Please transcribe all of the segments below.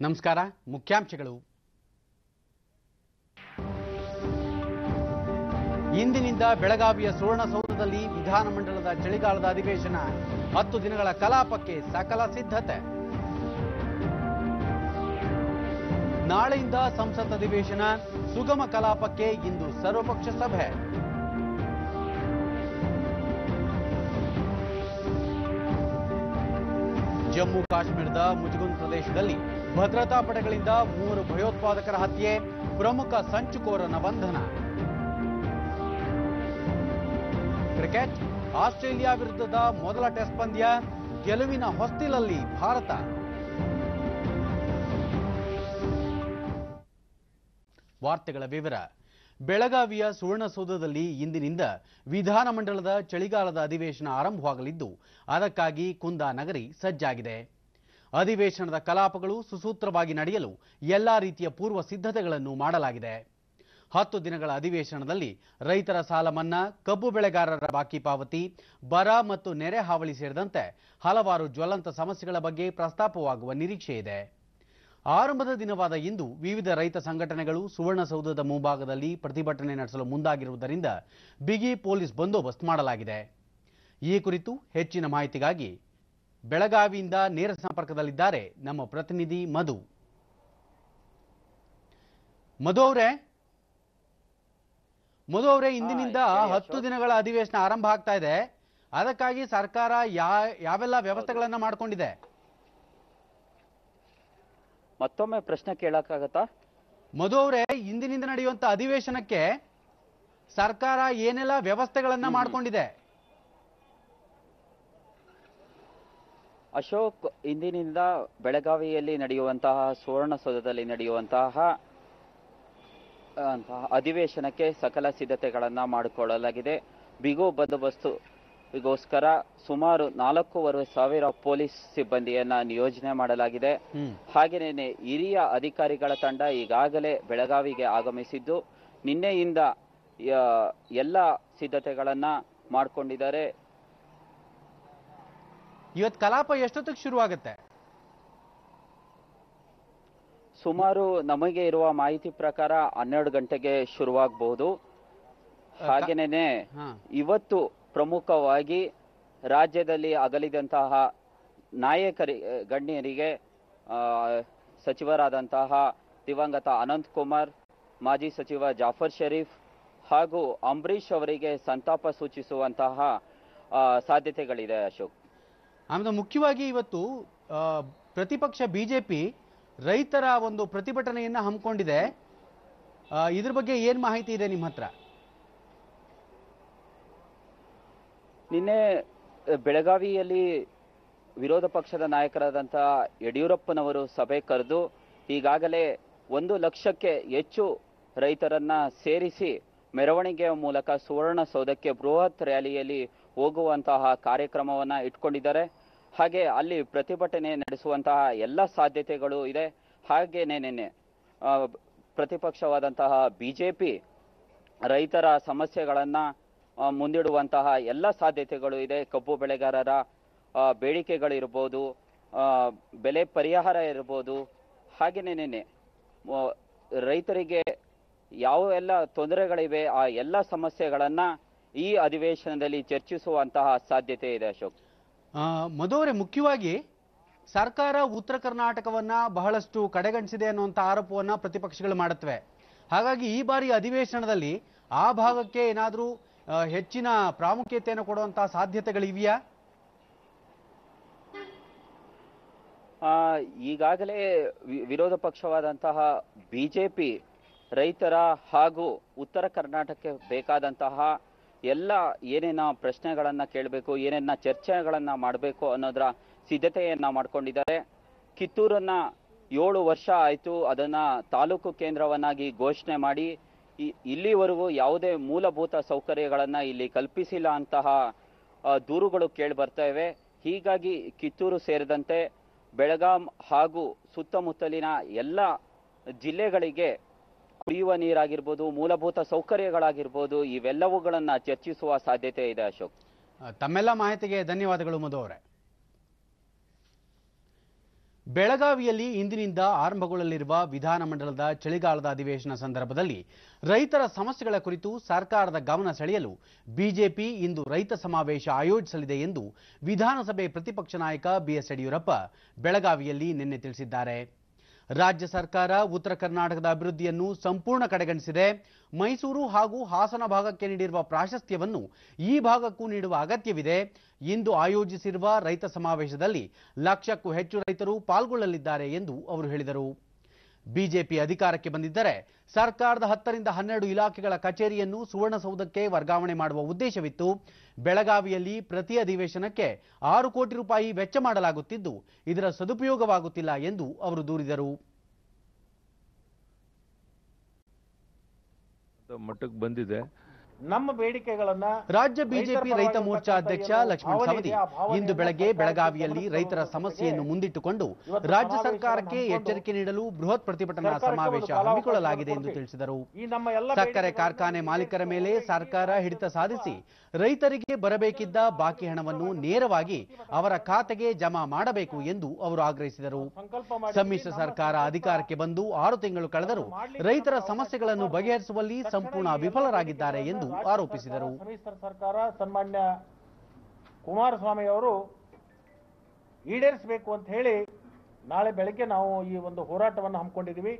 ನಮಸ್ಕಾರ ಮುಖ್ಯಾಂಶಗಳು ಇಂದಿನಿಂದ ಬೆಳಗಾವಿಯ ಸುವರ್ಣಸೌಧದಲ್ಲಿ ವಿಧಾನಮಂಡಲದ ಚಳಿಗಾಲದ ಅಧಿವೇಶನ ಹತ್ತು ದಿನಗಳ ಕಲಾಪಕ್ಕೆ ಸಕಲ ಸಿದ್ಧತೆ ನಾಳೆಯಿಂದ ಸಂಸತ್ ಅಧಿವೇಶನ ಸುಗಮ ಕಲಾಪಕ್ಕೆ ಇಂದು ಸರ್ವಪಕ್ಷ ಸಭೆ ಜಮ್ಮು ಕಾಶ್ಮೀರದ ಮುಜಗುನ್ ಪ್ರದೇಶದಲ್ಲಿ ಭದ್ರತಾ ಪಡೆಗಳಿಂದ ಮೂವರು ಭಯೋತ್ಪಾದಕರ ಹತ್ಯೆ ಪ್ರಮುಖ ಸಂಚುಕೋರನ ಬಂಧನ ಕ್ರಿಕೆಟ್ ಆಸ್ಟ್ರೇಲಿಯಾ ವಿರುದ್ಧದ ಮೊದಲ ಟೆಸ್ಟ್ ಪಂದ್ಯ ಗೆಲುವಿನ ಹೊಸ್ತಿಲಲ್ಲಿ ಭಾರತ ವಾರ್ತೆಗಳ ವಿವರ ಬೆಳಗಾವಿಯ ಸುವರ್ಣಸೌಧದಲ್ಲಿ ಇಂದಿನಿಂದ ವಿಧಾನಮಂಡಲದ ಚಳಿಗಾಲದ ಅಧಿವೇಶನ ಆರಂಭವಾಗಲಿದ್ದು ಅದಕ್ಕಾಗಿ ಕುಂದಾ ನಗರಿ ಸಜ್ಜಾಗಿದೆ ಅಧಿವೇಶನದ ಕಲಾಪಗಳು ಸುಸೂತ್ರವಾಗಿ ನಡೆಯಲು ಎಲ್ಲಾ ರೀತಿಯ ಪೂರ್ವ ಸಿದ್ಧತೆಗಳನ್ನು ಮಾಡಲಾಗಿದೆ ಹತ್ತು ದಿನಗಳ ಅಧಿವೇಶನದಲ್ಲಿ ರೈತರ ಸಾಲ ಮನ್ನಾ ಕಬ್ಬು ಬೆಳೆಗಾರರ ಬಾಕಿ ಪಾವತಿ ಬರ ಮತ್ತು ನೆರೆ ಹಾವಳಿ ಸೇರಿದಂತೆ ಹಲವಾರು ಜ್ವಲಂತ ಸಮಸ್ಯೆಗಳ ಬಗ್ಗೆ ಪ್ರಸ್ತಾಪವಾಗುವ ನಿರೀಕ್ಷೆ ಇದೆ ಆರಂಭದ ದಿನವಾದ ಇಂದು ವಿವಿಧ ರೈತ ಸಂಘಟನೆಗಳು ಸುವರ್ಣಸೌಧದ ಮುಂಭಾಗದಲ್ಲಿ ಪ್ರತಿಭಟನೆ ನಡೆಸಲು ಮುಂದಾಗಿರುವುದರಿಂದ ಬಿಗಿ ಪೊಲೀಸ್ ಬಂದೋಬಸ್ತ್ ಮಾಡಲಾಗಿದೆ ಈ ಕುರಿತು ಹೆಚ್ಚಿನ ಮಾಹಿತಿಗಾಗಿ ಬೆಳಗಾವಿಯಿಂದ ನೇರ ಸಂಪರ್ಕದಲ್ಲಿದ್ದಾರೆ ನಮ್ಮ ಪ್ರತಿನಿಧಿ ಮಧು ಮಧು ಅವರೇ ಮಧು ಅವರೇ ಇಂದಿನಿಂದ ಹೇಳಿ ಅಶೋಕ್. ಹತ್ತು ದಿನಗಳ ಅಧಿವೇಶನ ಆರಂಭ ಆಗ್ತಾ ಇದೆ ಅದಕ್ಕಾಗಿ ಸರ್ಕಾರ ಯಾ ಯಾವೆಲ್ಲ ವ್ಯವಸ್ಥೆಗಳನ್ನ ಮಾಡ್ಕೊಂಡಿದೆ ಮತ್ತೊಮ್ಮೆ ಪ್ರಶ್ನೆ ಕೇಳಕ್ಕಾಗತ್ತಾ ಮಧು ಅವರೇ ಇಂದಿನಿಂದ ನಡೆಯುವಂತ ಅಧಿವೇಶನಕ್ಕೆ ಸರ್ಕಾರ ಏನೆಲ್ಲ ವ್ಯವಸ್ಥೆಗಳನ್ನ ಮಾಡ್ಕೊಂಡಿದೆ ಅಶೋಕ್ ಇಂದಿನಿಂದ ಬೆಳಗಾವಿಯಲ್ಲಿ ನಡೆಯುವಂತಹ ಸುವರ್ಣಸೌಧದಲ್ಲಿ ನಡೆಯುವಂತಹ ಆ, ಅಂತಹ ಅಧಿವೇಶನಕ್ಕೆ ಸಕಲ ಸಿದ್ಧತೆಗಳನ್ನ ಮಾಡಿಕೊಳ್ಳಲಾಗಿದೆ ಬಿಗು ಬಂದೋಬಸ್ತುಗೋಸ್ಕರ ಸುಮಾರು ನಾಲ್ಕೂವರೆ ಸಾವಿರ ಪೊಲೀಸ್ ಸಿಬ್ಬಂದಿಯನ್ನ ನಿಯೋಜನೆ ಮಾಡಲಾಗಿದೆ ಹ್ಮ್ ಹಾಗೆಯೇ ಹಿರಿಯ ಅಧಿಕಾರಿಗಳ ತಂಡ ಈಗಾಗಲೇ ಬೆಳಗಾವಿಗೆ ಆಗಮಿಸಿದ್ದು ನಿನ್ನೆಯಿಂದ ಯ- ಎಲ್ಲ ಸಿದ್ಧತೆಗಳನ್ನ ಮಾಡಿಕೊಂಡಿದ್ದಾರೆ ಇವತ್ತು ಕಲಾಪ ಎಷ್ಟೊತ್ತಿಗೆ ಶುರುವಾಗುತ್ತೆ ಸುಮಾರು ನಮಗೆ ಇರುವ ಮಾಹಿತಿ ಪ್ರಕಾರ ಹನ್ನೆರಡು ಗಂಟೆಗೆ ಶುರುವಾಗಬಹುದು ಹಾಗೇನೇನೆ ಹಾ ಇವತ್ತು ಪ್ರಮುಖವಾಗಿ ರಾಜ್ಯದಲ್ಲಿ ಅಗಲಿದಂತಹ ನಾಯಕರಿ ಗಣ್ಯರಿಗೆ ಆ, ಸಚಿವರಾದಂತಹ ದಿವಂಗತ ಅನಂತ್ ಕುಮಾರ್ ಮಾಜಿ ಸಚಿವ ಜಾಫರ್ ಶರೀಫ್ ಹಾಗೂ ಅಂಬರೀಷ್ ಅವರಿಗೆ ಸಂತಾಪ ಸೂಚಿಸುವಂತಹ ಆ, ಸಾಧ್ಯತೆಗಳಿದೆ ಅಶೋಕ್ ಆಮೇಲೆ ಮುಖ್ಯವಾಗಿ ಇವತ್ತು ಆ, ಪ್ರತಿಪಕ್ಷ ಬಿಜೆಪಿ ರೈತರ ಒಂದು ಪ್ರತಿಭಟನೆಯನ್ನ ಹಮ್ಮಿಕೊಂಡಿದೆ ಆ, ಇದ್ರ ಬಗ್ಗೆ ಏನ್ ಮಾಹಿತಿ ಇದೆ ನಿಮ್ಮ ಹತ್ರ ನಿನ್ನೆ ಅ, ಬೆಳಗಾವಿಯಲ್ಲಿ ವಿರೋಧ ಪಕ್ಷದ ನಾಯಕರಾದಂಥ ಯಡಿಯೂರಪ್ಪನವರು ಸಭೆ ಕರೆದು ಈಗಾಗಲೇ ಒಂದು ಲಕ್ಷಕ್ಕೆ ಹೆಚ್ಚು ರೈತರನ್ನ ಸೇರಿಸಿ ಮೆರವಣಿಗೆಯ ಮೂಲಕ ಸುವರ್ಣಸೌಧಕ್ಕೆ ಬೃಹತ್ ರ್ಯಾಲಿಯಲ್ಲಿ ಹೋಗುವಂತಹ ಕಾರ್ಯಕ್ರಮವನ್ನ ಇಟ್ಕೊಂಡಿದ್ದಾರೆ ಹಾಗೆ ಅಲ್ಲಿ ಪ್ರತಿಭಟನೆ ನಡೆಸುವಂತಹ ಎಲ್ಲ ಸಾಧ್ಯತೆಗಳು ಇದೆ ಹಾಗೇನೆ ನಿನ್ನೆ ಆ, ಪ್ರತಿಪಕ್ಷವಾದಂತಹ ಬಿಜೆಪಿ ರೈತರ ಸಮಸ್ಯೆಗಳನ್ನ ಆ, ಮುಂದಿಡುವಂತಹ ಎಲ್ಲ ಸಾಧ್ಯತೆಗಳು ಇದೆ ಕಬ್ಬು ಬೆಳೆಗಾರರ ಆ, ಬೇಡಿಕೆಗಳಿರ್ಬೋದು ಆ, ಬೆಲೆ ಪರಿಹಾರ ಇರ್ಬೋದು ಹಾಗೆಯೇ ನಿನ್ನೆ ಮ- ರೈತರಿಗೆ ಯಾವ ಎಲ್ಲ ತೊಂದರೆಗಳಿವೆ ಆ ಎಲ್ಲ ಸಮಸ್ಯೆಗಳನ್ನ ಈ ಅಧಿವೇಶನದಲ್ಲಿ ಚರ್ಚಿಸುವಂತಹ ಸಾಧ್ಯತೆ ಇದೆ ಅಶೋಕ್ ಆ, ಮಧು ಅವರೇ ಮುಖ್ಯವಾಗಿ ಸರ್ಕಾರ ಉತ್ತರ ಕರ್ನಾಟಕವನ್ನ ಬಹಳಷ್ಟು ಕಡೆಗಣಿಸಿದೆ ಅನ್ನುವಂಥ ಆರೋಪವನ್ನ ಪ್ರತಿಪಕ್ಷಗಳು ಮಾಡುತ್ತವೆ ಹಾಗಾಗಿ ಈ ಬಾರಿ ಅಧಿವೇಶನದಲ್ಲಿ ಆ ಭಾಗಕ್ಕೆ ಏನಾದರೂ ಹೆಚ್ಚಿನ ಪ್ರಾಮುಖ್ಯತೆಯನ್ನು ಕೊಡುವಂತಹ ಸಾಧ್ಯತೆಗಳಿವೆಯಾ ಆ, ಈಗಾಗಲೇ ವಿ- ವಿರೋಧ ಪಕ್ಷವಾದಂತಹ ಬಿಜೆಪಿ ರೈತರ ಹಾಗೂ ಉತ್ತರ ಕರ್ನಾಟಕಕ್ಕೆ ಬೇಕಾದಂತಹ ಎಲ್ಲ ಏನೇನ ಪ್ರಶ್ನೆಗಳನ್ನ ಕೇಳಬೇಕು ಏನೇನ ಚರ್ಚೆಗಳನ್ನ ಮಾಡಬೇಕು ಅನ್ನೋದರ ಸಿದ್ಧತೆಯನ್ನ ಮಾಡ್ಕೊಂಡಿದ್ದಾರೆ ಕಿತ್ತೂರನ್ನ ಏಳು ವರ್ಷ ಆಯಿತು ಅದನ್ನ ತಾಲೂಕು ಕೇಂದ್ರವನ್ನಾಗಿ ಘೋಷಣೆ ಮಾಡಿ ಇ- ಇಲ್ಲಿವರೆಗೂ ಯಾವುದೇ ಮೂಲಭೂತ ಸೌಕರ್ಯಗಳನ್ನ ಇಲ್ಲಿ ಕಲ್ಪಿಸಿಲ್ಲ ಅಂತಹ ಆ, ದೂರುಗಳು ಕೇಳಿ ಬರ್ತಾ ಇವೆ ಹೀಗಾಗಿ ಕಿತ್ತೂರು ಸೇರಿದಂತೆ ಬೆಳಗಾಂ ಹಾಗೂ ಸುತ್ತಮುತ್ತಲಿನ ಎಲ್ಲ ಜಿಲ್ಲೆಗಳಿಗೆ ಕುಡಿಯುವ ನೀರಾಗಿರ್ಬೋದು ಮೂಲಭೂತ ಸೌಕರ್ಯಗಳಾಗಿರ್ಬೋದು ಇವೆಲ್ಲವುಗಳನ್ನ ಚರ್ಚಿಸುವ ಸಾಧ್ಯತೆ ಇದೆ ಅಶೋಕ್ ಆ, ತಮ್ಮೆಲ್ಲ ಮಾಹಿತಿಗೆ ಧನ್ಯವಾದಗಳು ಮಧು ಅವರೇ ಬೆಳಗಾವಿಯಲ್ಲಿ ಇಂದಿನಿಂದ ಆರಂಭಗೊಳ್ಳಲಿರುವ ವಿಧಾನಮಂಡಲದ ಚಳಿಗಾಲದ ಅಧಿವೇಶನ ಸಂದರ್ಭದಲ್ಲಿ ರೈತರ ಸಮಸ್ಯೆಗಳ ಕುರಿತು ಸರ್ಕಾರದ ಗಮನ ಸೆಳೆಯಲು ಬಿಜೆಪಿ ಇಂದು ರೈತ ಸಮಾವೇಶ ಆಯೋಜಿಸಲಿದೆ ಎಂದು ವಿಧಾನಸಭೆ ಪ್ರತಿಪಕ್ಷ ನಾಯಕ ಬಿಎಸ್ ಯಡಿಯೂರಪ್ಪ ಬೆಳಗಾವಿಯಲ್ಲಿ ನಿನ್ನೆ ತಿಳಿಸಿದ್ದಾರೆ ರಾಜ್ಯ ಸರ್ಕಾರ ಉತ್ತರ ಕರ್ನಾಟಕದ ಅಭಿವೃದ್ಧಿಯನ್ನು ಸಂಪೂರ್ಣ ಕಡೆಗಣಿಸಿದೆ ಮೈಸೂರು ಹಾಗೂ ಹಾಸನ ಭಾಗಕ್ಕೆ ನೀಡಿರುವ ಪ್ರಾಶಸ್ತ್ಯವನ್ನು ಈ ಭಾಗಕ್ಕೂ ನೀಡುವ ಅಗತ್ಯವಿದೆ ಇಂದು ಆಯೋಜಿಸಿರುವ ರೈತ ಸಮಾವೇಶದಲ್ಲಿ ಲಕ್ಷಕ್ಕೂ ಹೆಚ್ಚು ರೈತರು ಪಾಲ್ಗೊಳ್ಳಲಿದ್ದಾರೆ ಎಂದು ಅವರು ಹೇಳಿದರು ಬಿಜೆಪಿ ಅಧಿಕಾರಕ್ಕೆ ಬಂದಿದ್ದರೆ ಸರ್ಕಾರದ ಹತ್ತರಿಂದ ಹನ್ನೆರಡು ಇಲಾಖೆಗಳ ಕಚೇರಿಯನ್ನು ಸುವರ್ಣಸೌಧಕ್ಕೆ ವರ್ಗಾವಣೆ ಮಾಡುವ ಉದ್ದೇಶವಿತ್ತು ಬೆಳಗಾವಿಯಲ್ಲಿ ಪ್ರತಿ ಅಧಿವೇಶನಕ್ಕೆ ಆರು ಕೋಟಿ ರೂಪಾಯಿ ವೆಚ್ಚ ಮಾಡಲಾಗುತ್ತಿದ್ದು ಇದರ ಸದುಪಯೋಗವಾಗುತ್ತಿಲ್ಲ ಎಂದು ಅವರು ದೂರಿದರು ಮಟ್ಟಕ್ಕೆ ಬಂದಿದೆ ನಮ್ಮ ಬೇಡಿಕೆಗಳನ್ನ ರಾಜ್ಯ ಬಿಜೆಪಿ ರೈತರ ರೈತ ಪರವಾಗಿ ಮೋರ್ಚಾ ಅಧ್ಯಕ್ಷ ಇರ್ತಕ್ಕಂಥ ಲಕ್ಷ್ಮಣ್ ಭಾವನೆ ಸವದಿ ಇದೆ, ಆ ಭಾವನೆಯನ್ನ ಇಂದು ಬೆಳಗ್ಗೆ ಸರ್ಕಾರಕ್ಕೆ ಬೆಳಗಾವಿಯಲ್ಲಿ ಗಮನಕ್ಕೆ ರೈತರ ತರುವುದಕ್ಕೆ ಸಮಸ್ಯೆಯನ್ನು ಮುಂದಿಟ್ಟುಕೊಂಡು ಇವತ್ತು ರಾಜ್ಯ ಸಮಾವೇಶವನ್ನು ಸರ್ಕಾರಕ್ಕೆ ಹಮ್ಮಿಕೊಂಡು ಎಚ್ಚರಿಕೆ ನೀಡಲು ಬೃಹತ್ ಪ್ರತಿಭಟನಾ ಸರ್ಕಾರಕ್ಕೆ ಒಂದು ಸಮಾವೇಶ ಕಾಲಾವಕಾಶ ಹಮ್ಮಿಕೊಳ್ಳಲಾಗಿದೆ ಎಂದು ಕೊಡ್ತೀವಿ. ತಿಳಿಸಿದರು ಈ ನಮ್ಮ ಎಲ್ಲ ಸಕ್ಕರೆ ಬೇಡಿಕೆಗಳನ್ನು ಕಾರ್ಖಾನೆ ಮಾಲೀಕರ ಮೇಲೆ ಸರ್ಕಾರ ಹಿಡಿತ ಸಾಧಿಸಿ ರೈತರಿಗೆ ಬರಬೇಕಿದ್ದ ಬಾಕಿ ಹಣವನ್ನು ನೇರವಾಗಿ ಅವರ ಖಾತೆಗೆ ಜಮಾ ಮಾಡಬೇಕು ಎಂದು ಅವರು ಆಗ್ರಹಿಸಿದರು ಸಂಕಲ್ಪ ಮಾಡಿ ಸಮ್ಮಿಶ್ರ ನಮ್ಮ ಸರ್ಕಾರ ಸಂಕಲ್ಪ ಅಧಿಕಾರಕ್ಕೆ ಬಂದು ಆರು ತಿಂಗಳು ಕಳೆದರೂ ರೈತರ ಸಮಸ್ಯೆಗಳನ್ನು ಬಗೆಹರಿಸುವಲ್ಲಿ ಸಂಪೂರ್ಣ ವಿಫಲರಾಗಿದ್ದಾರೆ ಎಂದು ಆರೋಪಿಸಿದರು ಸಮ್ಮಿಶ್ರ ಸರ್ಕಾರ ಸನ್ಮಾನ್ಯ ಕುಮಾರಸ್ವಾಮಿ ಅವರು ಈಡೇರಿಸಬೇಕು ಅಂತ ಹೇಳಿ ನಾಳೆ ಬೆಳಗ್ಗೆ ನಾವು ಈ ಒಂದು ಹೋರಾಟವನ್ನು ಹಮ್ಮಿಕೊಂಡಿದ್ದೀವಿ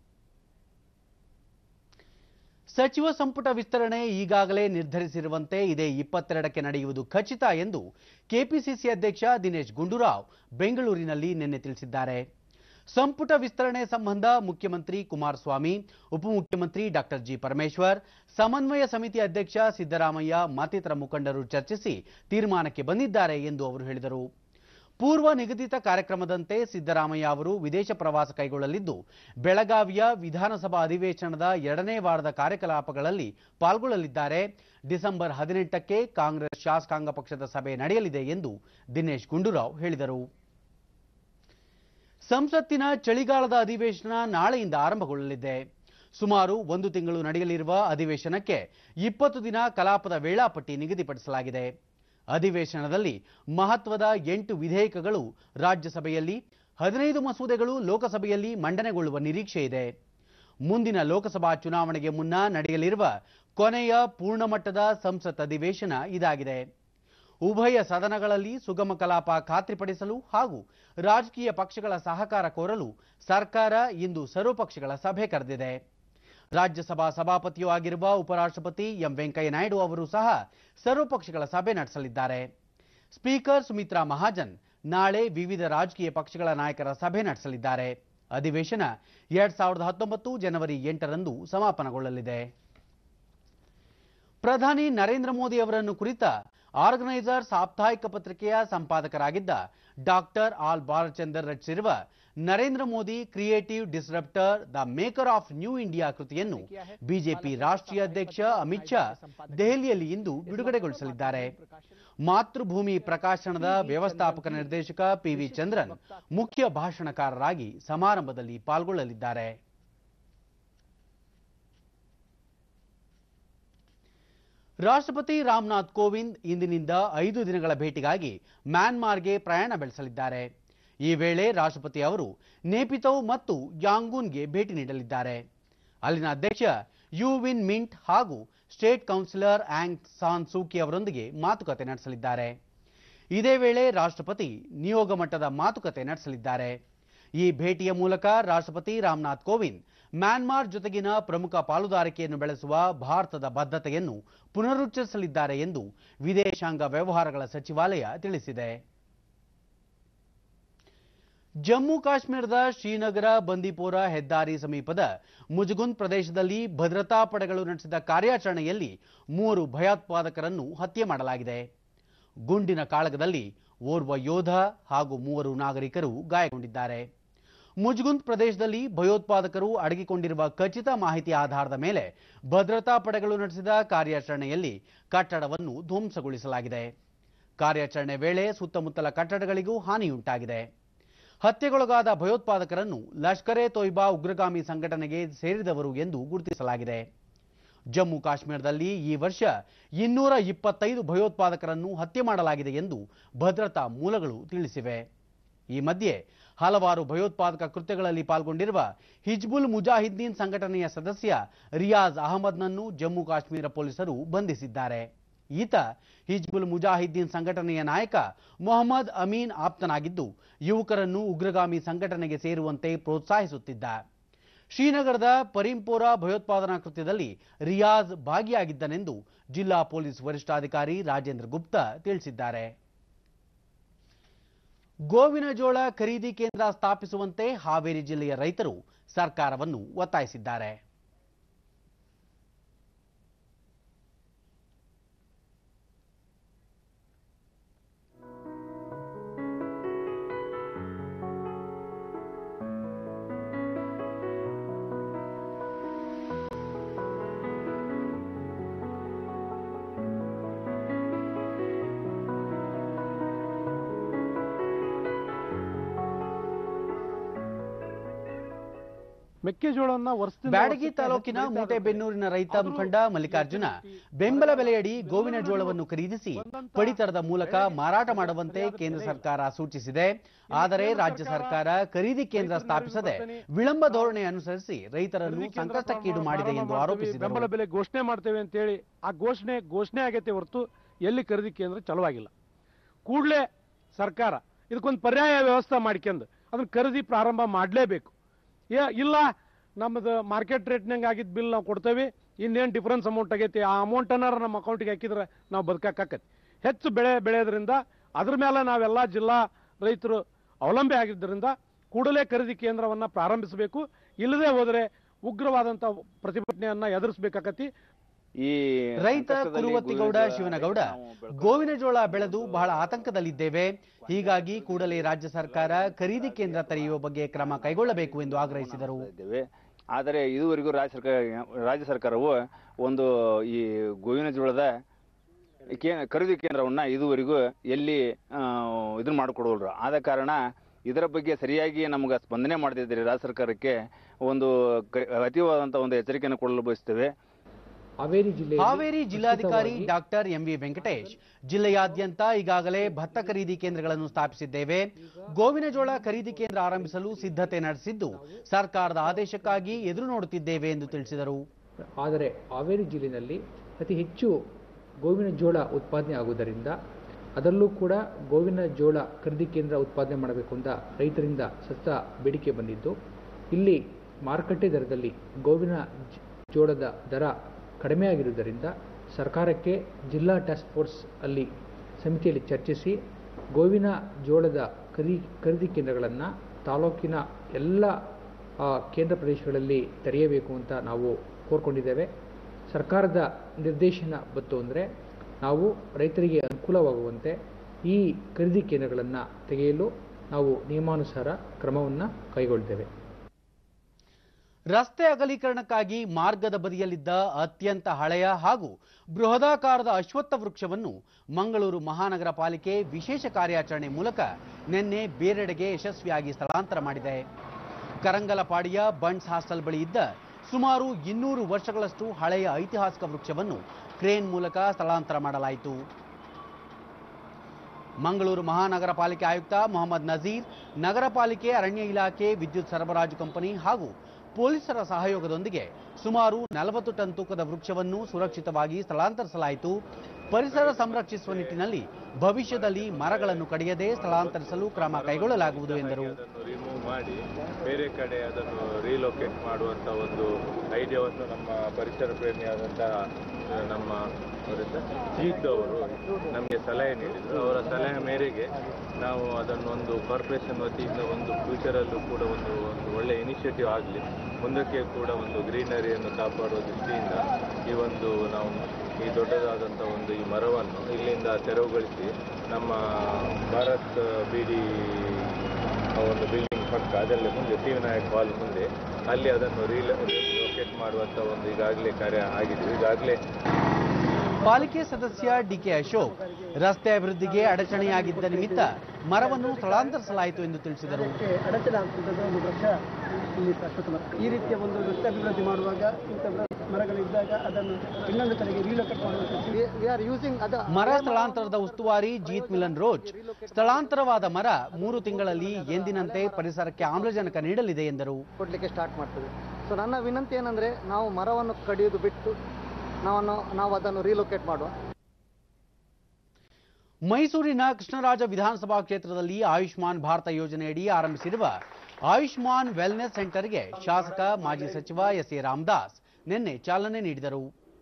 ಸಚಿವ ಸಂಪುಟ ವಿಸ್ತರಣೆ ಈಗಾಗಲೇ ನಿರ್ಧರಿಸಿರುವಂತೆ ಇದೇ ಇಪ್ಪತ್ತೆರಡಕ್ಕೆ ನಡೆಯುವುದು ಖಚಿತ ಎಂದು ಕೆಪಿಸಿಸಿ ಅಧ್ಯಕ್ಷ ದಿನೇಶ್ ಗುಂಡೂರಾವ್ ಬೆಂಗಳೂರಿನಲ್ಲಿ ನಿನ್ನೆ ತಿಳಿಸಿದ್ದಾರೆ ಸಂಪುಟ ವಿಸ್ತರಣೆ ಸಂಬಂಧ ಮುಖ್ಯಮಂತ್ರಿ ಕುಮಾರಸ್ವಾಮಿ ಉಪಮುಖ್ಯಮಂತ್ರಿ ಡಾಕ್ಟರ್ ಜಿ ಪರಮೇಶ್ವರ್ ಸಮನ್ವಯ ಸಮಿತಿ ಅಧ್ಯಕ್ಷ ಸಿದ್ದರಾಮಯ್ಯ ಮತ್ತಿತರ ಮುಖಂಡರು ಚರ್ಚಿಸಿ ತೀರ್ಮಾನಕ್ಕೆ ಬಂದಿದ್ದಾರೆ ಎಂದು ಅವರು ಹೇಳಿದರು ಪೂರ್ವ ನಿಗದಿತ ಕಾರ್ಯಕ್ರಮದಂತೆ ಸಿದ್ದರಾಮಯ್ಯ ಅವರು ವಿದೇಶ ಪ್ರವಾಸ ಕೈಗೊಳ್ಳಲಿದ್ದು ಬೆಳಗಾವಿಯ ವಿಧಾನಸಭಾ ಅಧಿವೇಶನದ ಎರಡನೇ ವಾರದ ಕಾರ್ಯಕಲಾಪಗಳಲ್ಲಿ ಪಾಲ್ಗೊಳ್ಳಲಿದ್ದಾರೆ ಡಿಸೆಂಬರ್ ಹದಿನೆಂಟಕ್ಕೆ ಕಾಂಗ್ರೆಸ್ ಶಾಸಕಾಂಗ ಪಕ್ಷದ ಸಭೆ ನಡೆಯಲಿದೆ ಎಂದು ದಿನೇಶ್ ಗುಂಡೂರಾವ್ ಹೇಳಿದರು ಸಂಸತ್ತಿನ ಚಳಿಗಾಲದ ಅಧಿವೇಶನ ನಾಳೆಯಿಂದ ಆರಂಭಗೊಳ್ಳಲಿದೆ ಸುಮಾರು ಒಂದು ತಿಂಗಳು ನಡೆಯಲಿರುವ ಅಧಿವೇಶನಕ್ಕೆ ಇಪ್ಪತ್ತು ದಿನ ಕಲಾಪದ ವೇಳಾಪಟ್ಟಿ ನಿಗದಿಪಡಿಸಲಾಗಿದೆ ಅಧಿವೇಶನದಲ್ಲಿ ಮಹತ್ವದ ಎಂಟು ವಿಧೇಯಕಗಳು ರಾಜ್ಯಸಭೆಯಲ್ಲಿ ಹದಿನೈದು ಮಸೂದೆಗಳು ಲೋಕಸಭೆಯಲ್ಲಿ ಮಂಡನೆಗೊಳ್ಳುವ ನಿರೀಕ್ಷೆ ಇದೆ ಮುಂದಿನ ಲೋಕಸಭಾ ಚುನಾವಣೆಗೆ ಮುನ್ನ ನಡೆಯಲಿರುವ ಕೊನೆಯ ಪೂರ್ಣಮಟ್ಟದ ಸಂಸತ್ ಅಧಿವೇಶನ ಇದಾಗಿದೆ ಉಭಯ ಸದನಗಳಲ್ಲಿ ಸುಗಮ ಕಲಾಪ ಖಾತ್ರಿಪಡಿಸಲು ಹಾಗೂ ರಾಜಕೀಯ ಪಕ್ಷಗಳ ಸಹಕಾರ ಕೋರಲು ಸರ್ಕಾರ ಇಂದು ಸರ್ವಪಕ್ಷಗಳ ಸಭೆ ಕರೆದಿದೆ ರಾಜ್ಯಸಭಾ ಸಭಾಪತಿಯೂ ಆಗಿರುವ ಉಪರಾಷ್ಟ್ರಪತಿ ಎಂ ವೆಂಕಯ್ಯ ನಾಯ್ಡು ಅವರು ಸಹ ಸರ್ವಪಕ್ಷಗಳ ಸಭೆ ನಡೆಸಲಿದ್ದಾರೆ ಸ್ಪೀಕರ್ ಸುಮಿತ್ರಾ ಮಹಾಜನ್ ನಾಳೆ ವಿವಿಧ ರಾಜಕೀಯ ಪಕ್ಷಗಳ ನಾಯಕರ ಸಭೆ ನಡೆಸಲಿದ್ದಾರೆ ಅಧಿವೇಶನ ಎರಡ್ ಸಾವಿರದ ಹತ್ತೊಂಬತ್ತು ಜನವರಿ ಎಂಟರಂದು ಸಮಾಪನಗೊಳ್ಳಲಿದೆ ಪ್ರಧಾನಿ ನರೇಂದ್ರ ಮೋದಿ ಅವರನ್ನು ಕುರಿತ ಆರ್ಗನೈಸರ್ ಸಾಪ್ತಾಹಿಕ ಪತ್ರಿಕೆಯ ಸಂಪಾದಕರಾಗಿದ್ದ ಡಾಕ್ಟರ್ ಆಲ್ ಬಾಲಚಂದರ್ ರಚಿಸಿರುವ Narendra Modi creative disruptor the maker of new India ಕೃತಿಯನ್ನು ಬಿಜೆಪಿ ರಾಷ್ಟ್ರೀಯ ಅಧ್ಯಕ್ಷ ಅಮಿತ್ ಶಾ ದೆಹಲಿಯಲ್ಲಿ ಇಂದು ಬಿಡುಗಡೆಗೊಳಿಸಲಿದ್ದಾರೆ ಮಾತೃಭೂಮಿ ಪ್ರಕಾಶನದ ವ್ಯವಸ್ಥಾಪಕ ನಿರ್ದೇಶಕ ಪಿವಿ ಚಂದ್ರನ್ ಮುಖ್ಯ ಭಾಷಣಕಾರರಾಗಿ ಸಮಾರಂಭದಲ್ಲಿ ಪಾಲ್ಗೊಳ್ಳಲಿದ್ದಾರೆ ರಾಷ್ಟ್ರಪತಿ ರಾಮನಾಥ್ ಕೋವಿಂದ್ ಇಂದಿನಿಂದ ಐದು ದಿನಗಳ ಭೇಟಿಗಾಗಿ ಮ್ಯಾನ್ಮಾರ್ಗೆ ಪ್ರಯಾಣ ಬೆಳೆಸಲಿದ್ದಾರೆ ಈ ವೇಳೆ ರಾಷ್ಟ್ರಪತಿ ಅವರು ನೇಪಿತೌ ಮತ್ತು ಯಾಂಗೂನ್ಗೆ ಭೇಟಿ ನೀಡಲಿದ್ದಾರೆ ಅಲ್ಲಿನ ಅಧ್ಯಕ್ಷ ಯು ವಿನ್ ಮಿಂಟ್ ಹಾಗೂ state counsellor Aung San Suu Kyi ಅವರೊಂದಿಗೆ ಮಾತುಕತೆ ನಡೆಸಲಿದ್ದಾರೆ ಇದೇ ವೇಳೆ ರಾಷ್ಟ್ರಪತಿ ನಿಯೋಗ ಮಟ್ಟದ ಮಾತುಕತೆ ನಡೆಸಲಿದ್ದಾರೆ ಈ ಭೇಟಿಯ ಮೂಲಕ ರಾಷ್ಟ್ರಪತಿ ರಾಮನಾಥ್ ಕೋವಿಂದ್ ಮ್ಯಾನ್ಮಾರ್ ಜೊತೆಗಿನ ಪ್ರಮುಖ ಪಾಲುದಾರಿಕೆಯನ್ನು ಬೆಳೆಸುವ ಭಾರತದ ಬದ್ಧತೆಯನ್ನು ಪುನರುಚ್ಚರಿಸಲಿದ್ದಾರೆ ಎಂದು ವಿದೇಶಾಂಗ ವ್ಯವಹಾರಗಳ ಸಚಿವಾಲಯ ತಿಳಿಸಿದೆ ಜಮ್ಮು ಕಾಶ್ಮೀರದ ಶ್ರೀನಗರ ಬಂದಿಪೋರ ಹೆದ್ದಾರಿ ಸಮೀಪದ ಮುಜಗುಂದ್ ಪ್ರದೇಶದಲ್ಲಿ ಭದ್ರತಾ ಪಡೆಗಳು ನಡೆಸಿದ ಕಾರ್ಯಾಚರಣೆಯಲ್ಲಿ ಮೂವರು ಭಯೋತ್ಪಾದಕರನ್ನು ಹತ್ಯೆ ಮಾಡಲಾಗಿದೆ ಗುಂಡಿನ ಕಾಳಗದಲ್ಲಿ ಓರ್ವ ಯೋಧ ಹಾಗೂ ಮೂವರು ನಾಗರಿಕರು ಗಾಯಗೊಂಡಿದ್ದಾರೆ ಮುಜ್ಗುಂದ್ ಪ್ರದೇಶದಲ್ಲಿ ಭಯೋತ್ಪಾದಕರು ಅಡಗಿಕೊಂಡಿರುವ ಖಚಿತ ಮಾಹಿತಿ ಆಧಾರದ ಮೇಲೆ ಭದ್ರತಾ ಪಡೆಗಳು ನಡೆಸಿದ ಕಾರ್ಯಾಚರಣೆಯಲ್ಲಿ ಕಟ್ಟಡವನ್ನು ಧ್ವಂಸಗೊಳಿಸಲಾಗಿದೆ ಕಾರ್ಯಾಚರಣೆ ವೇಳೆ ಸುತ್ತಮುತ್ತಲ ಕಟ್ಟಡಗಳಿಗೂ ಹಾನಿಯುಂಟಾಗಿದೆ ಹತ್ಯೆಗೊಳಗಾದ ಭಯೋತ್ಪಾದಕರನ್ನು ಲಷ್ಕರ್ ಎ ತೊಯ್ಬಾ ಉಗ್ರಗಾಮಿ ಸಂಘಟನೆಗೆ ಸೇರಿದವರು ಎಂದು ಗುರುತಿಸಲಾಗಿದೆ ಜಮ್ಮು ಕಾಶ್ಮೀರದಲ್ಲಿ ಈ ವರ್ಷ ಇನ್ನೂರ ಇಪ್ಪತ್ತೈದು ಭಯೋತ್ಪಾದಕರನ್ನು ಹತ್ಯೆ ಮಾಡಲಾಗಿದೆ ಎಂದು ಭದ್ರತಾ ಮೂಲಗಳು ತಿಳಿಸಿವೆ ಈ ಮಧ್ಯೆ ಹಲವಾರು ಭಯೋತ್ಪಾದಕ ಕೃತ್ಯಗಳಲ್ಲಿ ಪಾಲ್ಗೊಂಡಿರುವ ಹಿಜ್ಬುಲ್ ಮುಜಾಹಿದ್ದೀನ್ ಸಂಘಟನೆಯ ಸದಸ್ಯ ರಿಯಾಜ್ ಅಹಮದ್ನನ್ನು ಜಮ್ಮು ಕಾಶ್ಮೀರ ಪೊಲೀಸರು ಬಂಧಿಸಿದ್ದಾರೆ ಈತ ಹಿಜ್ಬುಲ್ ಮುಜಾಹಿದ್ದೀನ್ ಸಂಘಟನೆಯ ನಾಯಕ ಮೊಹಮ್ಮದ್ ಅಮೀನ್ ಆಪ್ತನಾಗಿದ್ದು ಯುವಕರನ್ನು ಉಗ್ರಗಾಮಿ ಸಂಘಟನೆಗೆ ಸೇರುವಂತೆ ಪ್ರೋತ್ಸಾಹಿಸುತ್ತಿದ್ದ ಶ್ರೀನಗರದ ಪರಿಂಪೋರಾ ಭಯೋತ್ಪಾದನಾ ಕೃತ್ಯದಲ್ಲಿ ರಿಯಾಜ್ ಭಾಗಿಯಾಗಿದ್ದನೆಂದು ಜಿಲ್ಲಾ ಪೊಲೀಸ್ ವರಿಷ್ಠಾಧಿಕಾರಿ ರಾಜೇಂದ್ರ ಗುಪ್ತಾ ತಿಳಿಸಿದ್ದಾರೆ ಗೋವಿನ ಜೋಳ ಖರೀದಿ ಕೇಂದ್ರ ಸ್ಥಾಪಿಸುವಂತೆ ಹಾವೇರಿ ಜಿಲ್ಲೆಯ ರೈತರು ಸರ್ಕಾರವನ್ನು ಒತ್ತಾಯಿಸಿದ್ದಾರೆ ಮೆಕ್ಕೆಜೋಳವನ್ನ ವರ್ಷದಿಂದ ಬ್ಯಾಡಗಿ ವರ್ಷಕ್ಕೆ ತಾಲೂಕಿನ ಹೆಚ್ಚು ಬೆಳೀತಾ ಮೂಟೆಬೆನ್ನೂರಿನ ರೈತ ಆದ್ರೂ ಮುಖಂಡ ಮಲ್ಲಿಕಾರ್ಜುನ ಬೆಂಬಲ ಬೆಲೆಯಡಿ ಗೋವಿನ ಜೋಳವನ್ನು ಖರೀದಿಸಿ ಪಡಿತರದ ಮೂಲಕ ಮಾರಾಟ ಮಾಡುವಂತೆ ಕೇಂದ್ರ ಸರ್ಕಾರ ಸೂಚಿಸಿದೆ ಆದರೆ ರಾಜ್ಯ ಸರ್ಕಾರ ಖರೀದಿ ಕೇಂದ್ರ ಸ್ಥಾಪಿಸದೆ ವಿಳಂಬ ಧೋರಣೆ ಅನುಸರಿಸಿ ರೈತರನ್ನು ಖರೀದಿ ಕೇಂದ್ರ ಸಂಕಷ್ಟಕ್ಕೀಡು ಮಾಡಿದೆ ಎಂದು ಪ್ರಾರಂಭ ಆರೋಪಿಸಿದರು ಬೆಂಬಲ ಬೆಲೆ ಘೋಷಣೆ ಮಾಡ್ತೇವೆ ಅಂತೇಳಿ ಆ ಘೋಷಣೆ ಘೋಷಣೆ ಆಗೈತೆ ಹೊರತು ಎಲ್ಲಿ ಖರೀದಿ ಕೇಂದ್ರ ಚಲವಾಗಿಲ್ಲ ಕೂಡಲೇ ಸರ್ಕಾರ ಇದಕ್ಕೊಂದು ಪರ್ಯಾಯ ವ್ಯವಸ್ಥೆ ಮಾಡ್ಕೊಂಡು ಅದನ್ನ ಖರೀದಿ ಪ್ರಾರಂಭ ಮಾಡಲೇಬೇಕು ಏ ಇಲ್ಲ ನಮ್ಮದು ಮಾರ್ಕೆಟ್ ರೇಟ್ನಂಗೆ ಆಗಿದ್ದ ಬಿಲ್ ನಾವು ಕೊಡ್ತೇವೆ ಇನ್ನೇನು ಡಿಫರೆನ್ಸ್ ಅಮೌಂಟ್ ಆಗೈತಿ ಆ ಅಮೌಂಟ್ ಅನ್ನಾರ ನಮ್ಮ ಅಕೌಂಟಿಗೆ ಹಾಕಿದ್ರೆ ನಾವು ಬದುಕಾಕತಿ ಹೆಚ್ಚು ಬೆಳೆ ಬೆಳೆಯೋದ್ರಿಂದ ಅದ್ರ ಮೇಲೆ ನಾವೆಲ್ಲ ಜಿಲ್ಲಾ ರೈತರು ಅವಲಂಬಿ ಆಗಿದ್ದರಿಂದ ಕೂಡಲೇ ಖರೀದಿ ಕೇಂದ್ರವನ್ನು ಪ್ರಾರಂಭಿಸಬೇಕು ಇಲ್ಲದೆ ಹೋದರೆ ಉಗ್ರವಾದಂಥ ಪ್ರತಿಭಟನೆಯನ್ನ ಎದುರಿಸಬೇಕಾಕತಿ ಈ ರೈತ ಸಂಕಷ್ಟದಲ್ಲಿ ಕುರುವತ್ತಿಗೌಡ ಗೋವಿನ ಜೋಳ ಶಿವನಗೌಡ ನಾವು ಬೆಳ್ಕೊಂಡು ಗೋವಿನ ಜೋಳ ಬೆಳೆದು ಬಹಳ ಆತಂಕದಲ್ಲಿದ್ದೇವೆ ಹೀಗಾಗಿ ಕೂಡಲೇ ರಾಜ್ಯ ಸರ್ಕಾರ ಖರೀದಿ ಕೇಂದ್ರ ತೆರೆಯುವ ಬಗ್ಗೆ ಕ್ರಮ ಕೈಗೊಳ್ಳಬೇಕು ಎಂದು ಆಗ್ರಹಿಸಿದರು ಇದ್ದೇವೆ ಆದರೆ ಇದುವರೆಗೂ ರಾಜ್ಯ ಸರ್ಕಾರ ರಾಜ್ಯ ಸರ್ಕಾರವು ಒಂದು ಈ ಗೋವಿನ ಜೋಳದ ಕೇ ಖರೀದಿ ಕೇಂದ್ರವನ್ನ ಇದುವರೆಗೂ ಎಲ್ಲಿ ಆ, ಇದನ್ನ ಮಾಡಿಕೊಡೋಲ್ರು ಆದ ಕಾರಣ ಇದರ ಬಗ್ಗೆ ಸರಿಯಾಗಿ ನಮ್ಗೆ ಸ್ಪಂದನೆ ಮಾಡದಿದ್ದರೆ ರಾಜ್ಯ ಸರ್ಕಾರಕ್ಕೆ ಒಂದು ಕ- ಅತೀವಾದಂಥ ಒಂದು ಎಚ್ಚರಿಕೆಯನ್ನು ಕೊಡಲು ಬಯಸ್ತೇವೆ ಹಾವೇರಿ ಜಿಲ್ಲೆ ಹಾವೇರಿ ಜಿಲ್ಲಾಧಿಕಾರಿ ಡಾಕ್ಟರ್ ಎಂವಿ ವೆಂಕಟೇಶ್ ಜಿಲ್ಲೆಯಾದ್ಯಂತ ಈಗಾಗಲೇ ಭತ್ತ ಖರೀದಿ ಕೇಂದ್ರಗಳನ್ನು ಸ್ಥಾಪಿಸಿದ್ದೇವೆ ಗೋವಿನ ಜೋಳ ಖರೀದಿ ಕೇಂದ್ರ ಆರಂಭಿಸಲು ಸಿದ್ಧತೆ ನಡೆಸಿದ್ದು ಸರ್ಕಾರದ ಆದೇಶಕ್ಕಾಗಿ ಎದುರು ನೋಡುತ್ತಿದ್ದೇವೆ ಎಂದು ತಿಳಿಸಿದರು ಆದರೆ ಹಾವೇರಿ ಜಿಲ್ಲೆಯಲ್ಲಿ ಅತಿ ಹೆಚ್ಚು ಗೋವಿನ ಜೋಳ ಉತ್ಪಾದನೆ ಆಗುವುದರಿಂದ ಅದರಲ್ಲೂ ಕೂಡ ಗೋವಿನ ಜೋಳ ಖರೀದಿ ಕೇಂದ್ರ ಉತ್ಪಾದನೆ ಮಾಡಬೇಕು ಅಂತ ರೈತರಿಂದ ಸತತ ಬೇಡಿಕೆ ಬಂದಿದ್ದು ಇಲ್ಲಿ ಮಾರುಕಟ್ಟೆ ದರದಲ್ಲಿ ಗೋವಿನ ಜ- ಜೋಳದ ದರ ಕಡಿಮೆ ಆಗಿರುವುದರಿಂದ ಸರ್ಕಾರಕ್ಕೆ ಜಿಲ್ಲಾ ಟಾಸ್ಕ್ ಫೋರ್ಸ್ ಅಲ್ಲಿ ಸಮಿತಿಯಲ್ಲಿ ಚರ್ಚಿಸಿ ಗೋವಿನ ಜೋಳದ ಖರೀ ಖರೀದಿ ಕೇಂದ್ರಗಳನ್ನು ತಾಲೂಕಿನ ಎಲ್ಲ ಆ, ಕೇಂದ್ರ ಪ್ರದೇಶಗಳಲ್ಲಿ ತೆರೆಯಬೇಕು ಅಂತ ನಾವು ಕೋರ್ಕೊಂಡಿದ್ದೇವೆ ಸರ್ಕಾರದ ನಿರ್ದೇಶನ ಬತ್ತು ಅಂದರೆ ನಾವು ರೈತರಿಗೆ ಅನುಕೂಲವಾಗುವಂತೆ ಈ ಖರೀದಿ ಕೇಂದ್ರಗಳನ್ನು ತೆಗೆಯಲು ನಾವು ನಿಯಮಾನುಸಾರ ಕ್ರಮವನ್ನು ಕೈಗೊಳ್ತೇವೆ ರಸ್ತೆ ಅಗಲೀಕರಣಕ್ಕಾಗಿ ಮಾರ್ಗದ ಬದಿಯಲ್ಲಿದ್ದ ಅತ್ಯಂತ ಹಳೆಯ ಹಾಗೂ ಬೃಹದಾಕಾರದ ಅಶ್ವತ್ಥ ವೃಕ್ಷವನ್ನು ಮಂಗಳೂರು ಮಹಾನಗರ ಪಾಲಿಕೆ ವಿಶೇಷ ಕಾರ್ಯಾಚರಣೆ ಮೂಲಕ ನಿನ್ನೆ ಬೇರೆಡೆಗೆ ಯಶಸ್ವಿಯಾಗಿ ಸ್ಥಳಾಂತರ ಮಾಡಿದೆ ಕರಂಗಲಪಾಡಿಯ ಬಂಡ್ಸ್ ಹಾಸ್ಟೆಲ್ ಬಳಿ ಇದ್ದ ಸುಮಾರು ಇನ್ನೂರು ವರ್ಷಗಳಷ್ಟು ಹಳೆಯ ಐತಿಹಾಸಿಕ ವೃಕ್ಷವನ್ನು ಕ್ರೇನ್ ಮೂಲಕ ಸ್ಥಳಾಂತರ ಮಾಡಲಾಯಿತು ಮಂಗಳೂರು ಮಹಾನಗರ ಪಾಲಿಕೆ ಆಯುಕ್ತ ಮೊಹಮ್ಮದ್ ನಜೀರ್ ನಗರ ಪಾಲಿಕೆ ಅರಣ್ಯ ಇಲಾಖೆ ವಿದ್ಯುತ್ ಸರಬರಾಜು ಕಂಪನಿ ಹಾಗೂ ಪೊಲೀಸರ ಸಹಯೋಗದೊಂದಿಗೆ ಸುಮಾರು ನಲವತ್ತು ಟನ್ ತೂಕದ ವೃಕ್ಷವನ್ನು ಸುರಕ್ಷಿತವಾಗಿ ಸ್ಥಳಾಂತರಿಸಲಾಯಿತು ಪರಿಸರ ಸಂರಕ್ಷಿಸುವ ನಿಟ್ಟಿನಲ್ಲಿ ಭವಿಷ್ಯದಲ್ಲಿ ಮರಗಳನ್ನು ಕಡಿಯದೆ ಸ್ಥಳಾಂತರಿಸಲು ಕ್ರಮ ಕೈಗೊಳ್ಳಲಾಗುವುದು ಎಂದರು ಅದನ್ನು ರಿಮೂವ್ ಮಾಡಿ ಬೇರೆ ಕಡೆ ಅದನ್ನು ರೀಲೊಕೇಟ್ ಮಾಡುವಂತ ಒಂದು ಐಡಿಯಾವನ್ನು ನಮ್ಮ ಪರಿಸರ ಪ್ರೇಮಿಯಾದಂತಹ ಆ, ನಮ್ಮ ಅವರಿಂದ ಜೀತ್ ಅವರು ನಮಗೆ ಸಲಹೆ ನೀಡಿದರು ಅವರ ಸಲಹೆ ಮೇರೆಗೆ ನಾವು ಅದನ್ನು ಒಂದು ಕಾರ್ಪೊರೇಷನ್ ವತಿಯಿಂದ ಒಂದು ಫ್ಯೂಚರಲ್ಲೂ ಕೂಡ ಒಂದು ಒಂದು ಒಳ್ಳೆಯ ಇನಿಷಿಯೇಟಿವ್ ಆಗಲಿ ಮುಂದಕ್ಕೆ ಕೂಡ ಒಂದು ಗ್ರೀನರಿಯನ್ನು ಕಾಪಾಡುವ ದೃಷ್ಟಿಯಿಂದ ಈ ಒಂದು ನಾವು ಈ ದೊಡ್ಡದಾದಂಥ ಒಂದು ಈ ಮರವನ್ನು ಇಲ್ಲಿಂದ ತೆರವುಗೊಳಿಸಿ ನಮ್ಮ ಭಾರತ್ ಬಿಡಿ ಆ ಒಂದು ಬಿಲ್ಡಿಂಗ್ ಪಕ್ಕ ಅದಲ್ಲೇ ಮುಂದೆ ಸಿ ವಿನಾಯಕ್ ಹಾಲ್ ಮುಂದೆ ಅಲ್ಲಿ ಅದನ್ನು ರೀಲ್ ಲೊಕೇಟ್ ಮಾಡುವಂಥ ಒಂದು ಈಗಾಗಲೇ ಕಾರ್ಯ ಆಗಿದೆ ಈಗಾಗಲೇ ಪಾಲಿಕೆ ಸದಸ್ಯ ಡಿಕೆ ಅಶೋಕ್ ರಸ್ತೆ ಅಭಿವೃದ್ಧಿಗೆ ಅಡಚಣೆಯಾಗಿದ್ದ ನಿಮಿತ್ತ ಮರವನ್ನು ಸ್ಥಳಾಂತರಿಸಲಾಯಿತು ಎಂದು ತಿಳಿಸಿದರು ಅಡಚಣೆ ಆಗ್ತಿದ್ದದ್ದು ಒಂದು ವೃಕ್ಷ ಇಲ್ಲಿ ಶಾಶ್ವತ ಮರ. ಈ ರೀತಿಯ ಒಂದು ವೃತ್ತ ಅಭಿವೃದ್ಧಿ ಮಾಡುವಾಗ ಇಂಥ ವೃ- ಮರಗಳಿದ್ದಾಗ ಅದನ್ನು ಇನ್ನೊಂದು ಕಡೆಗೆ ರೀಲೊಕೇಟ್ ಮಾಡುವಂಥದ್ದು ವಿ ಆರ್ ಯೂಸಿಂಗ್ ಅದು ಮರ ಸ್ಥಳಾಂತರದ ಉಸ್ತುವಾರಿ ಜೀತ್ ಮಿಲನ್ ರೋಚ್ ಸ್ಥಳಾಂತರವಾದ ಮರ ಮೂರು ತಿಂಗಳಲ್ಲಿ ಎಂದಿನಂತೆ ಪರಿಸರಕ್ಕೆ ಆಮ್ಲಜನಕ ನೀಡಲಿದೆ ಎಂದರು ಕೊಡಲಿಕ್ಕೆ ಸ್ಟಾರ್ಟ್ ಮಾಡ್ತದೆ ಸೊ ನನ್ನ ವಿನಂತಿ ಏನಂದರೆ ನಾವು ಮರವನ್ನು ಕಡಿಯೋದು ಬಿಟ್ಟು ನಾವನ್ನು ನಾವು ಅದನ್ನು ರೀಲೊಕೇಟ್ ಮಾಡುವ ಮೈಸೂರಿನ ಕೃಷ್ಣರಾಜ ವಿಧಾನಸಭಾ ಕ್ಷೇತ್ರದಲ್ಲಿ ಆಯುಷ್ಮಾನ್ ಭಾರತ ಯೋಜನೆಯಡಿ ಆರಂಭಿಸಿರುವ ಆಯುಷ್ಮಾನ್ ವೆಲ್ನೆಸ್ ಸೆಂಟರ್ಗೆ ಶಾಸಕ ಮಾಜಿ ಸಚಿವ ಎಸ್ ಎ ರಾಮದಾಸ್ ನಿನ್ನೆ ಚಾಲನೆ ನೀಡಿದರು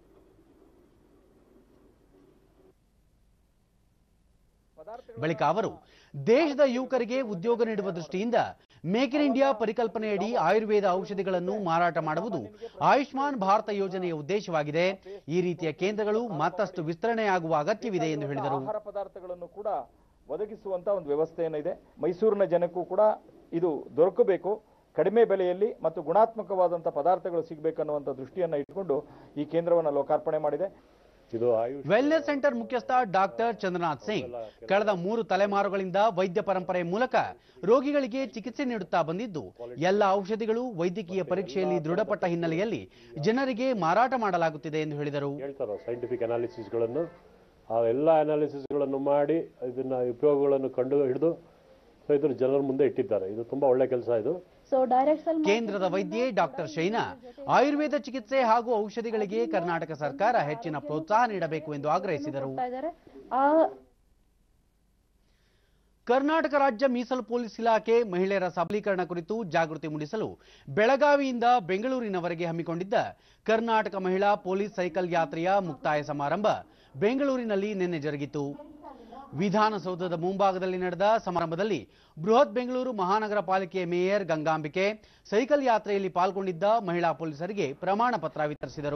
ಬಳಿಕ ಅವರು ದೇಶದ ಯುವಕರಿಗೆ ಉದ್ಯೋಗ ನೀಡುವ ದೃಷ್ಟಿಯಿಂದ ಮೇಕ್ ಇನ್ ಇಂಡಿಯಾ ಪರಿಕಲ್ಪನೆಯಡಿ ಆಯುರ್ವೇದ ಔಷಧಿಗಳನ್ನು ಮಾರಾಟ ಮಾಡುವುದು ಆಯುಷ್ಮಾನ್ ಭಾರತ ಯೋಜನೆಯ ಉದ್ದೇಶವಾಗಿದೆ ಈ ರೀತಿಯ ಕೇಂದ್ರಗಳು ಮತ್ತಷ್ಟು ವಿಸ್ತರಣೆಯಾಗುವ ಅಗತ್ಯವಿದೆ ಎಂದು ಹೇಳಿದರು ಆಹಾರ ಪದಾರ್ಥಗಳನ್ನು ಕೂಡ ಒದಗಿಸುವಂತ ಒಂದು ವ್ಯವಸ್ಥೆ ಏನಿದೆ ಮೈಸೂರಿನ ಜನಕ್ಕೂ ಕೂಡ ಇದು ದೊರಕಬೇಕು ಕಡಿಮೆ ಬೆಲೆಯಲ್ಲಿ ಮತ್ತು ಗುಣಾತ್ಮಕವಾದಂಥ ಪದಾರ್ಥಗಳು ಸಿಗಬೇಕನ್ನುವಂಥ ದೃಷ್ಟಿಯನ್ನು ಇಟ್ಕೊಂಡು ಈ ಕೇಂದ್ರವನ್ನು ಲೋಕಾರ್ಪಣೆ ಮಾಡಿದೆ ಇದು ಆಯುಷ್ ವೆಲ್ನೆಸ್ ಸೆಂಟರ್ ಮುಖ್ಯಸ್ಥ ಡಾಕ್ಟರ್ ಚಂದ್ರನಾಥ್ ಸಿಂಗ್ ಕಳೆದ ಮೂರು ತಲೆಮಾರುಗಳಿಂದ ವೈದ್ಯ ಪರಂಪರೆ ಮೂಲಕ ರೋಗಿಗಳಿಗೆ ಚಿಕಿತ್ಸೆ ನೀಡುತ್ತಾ ಬಂದಿದ್ದು ಎಲ್ಲ ಔಷಧಿಗಳು ವೈದ್ಯಕೀಯ ಪರೀಕ್ಷೆಯಲ್ಲಿ ದೃಢಪಟ್ಟ ಹಿನ್ನೆಲೆಯಲ್ಲಿ ಜನರಿಗೆ ಮಾರಾಟ ಮಾಡಲಾಗುತ್ತಿದೆ ಎಂದು ಹೇಳಿದರು ಹೇಳ್ತಾರೋ ಸೈಂಟಿಫಿಕ್ ಅನಾಲಿಸಿಸ್ಗಳನ್ನು ಆ ಎಲ್ಲ ಅನಾಲಿಸಿಸ್ಗಳನ್ನು ಮಾಡಿ ಇದನ್ನ ಉಪಯೋಗಗಳನ್ನು ಕಂಡು ಹಿಡಿದು ಸೊ ಇದನ್ನು ಜನರ ಮುಂದೆ ಇಟ್ಟಿದ್ದಾರೆ ಇದು ತುಂಬಾ ಒಳ್ಳೆ ಕೆಲಸ ಇದು ಕೇಂದ್ರದ ವೈದ್ಯೆ ಡಾಕ್ಟರ್ ಶೈನಾ ಆಯುರ್ವೇದ ಚಿಕಿತ್ಸೆ ಹಾಗೂ ಔಷಧಿಗಳಿಗೆ ಕರ್ನಾಟಕ ಸರ್ಕಾರ ಹೆಚ್ಚಿನ ಪ್ರೋತ್ಸಾಹ ನೀಡಬೇಕು ಎಂದು ಆಗ್ರಹಿಸಿದರು ಕರ್ನಾಟಕ ರಾಜ್ಯ ಮೀಸಲು ಪೊಲೀಸ್ ಇಲಾಖೆ ಮಹಿಳೆಯರ ಸಬಲೀಕರಣ ಕುರಿತು ಜಾಗೃತಿ ಮೂಡಿಸಲು ಬೆಳಗಾವಿಯಿಂದ ಬೆಂಗಳೂರಿನವರೆಗೆ ಹಮ್ಮಿಕೊಂಡಿದ್ದ ಕರ್ನಾಟಕ ಮಹಿಳಾ ಪೊಲೀಸ್ ಸೈಕಲ್ ಯಾತ್ರೆಯ ಮುಕ್ತಾಯ ಸಮಾರಂಭ ಬೆಂಗಳೂರಿನಲ್ಲಿ ನಿನ್ನೆ ಜರುಗಿತು ವಿಧಾನಸೌಧದ ಮುಂಭಾಗದಲ್ಲಿ ನಡೆದ ಸಮಾರಂಭದಲ್ಲಿ ಬೃಹತ್ ಬೆಂಗಳೂರು ಮಹಾನಗರ ಪಾಲಿಕೆಯ ಮೇಯರ್ ಗಂಗಾಂಬಿಕೆ ಸೈಕಲ್ ಯಾತ್ರೆಯಲ್ಲಿ ಪಾಲ್ಗೊಂಡಿದ್ದ ಮಹಿಳಾ ಪೊಲೀಸರಿಗೆ ಪ್ರಮಾಣ ಪತ್ರ ವಿತರಿಸಿದರು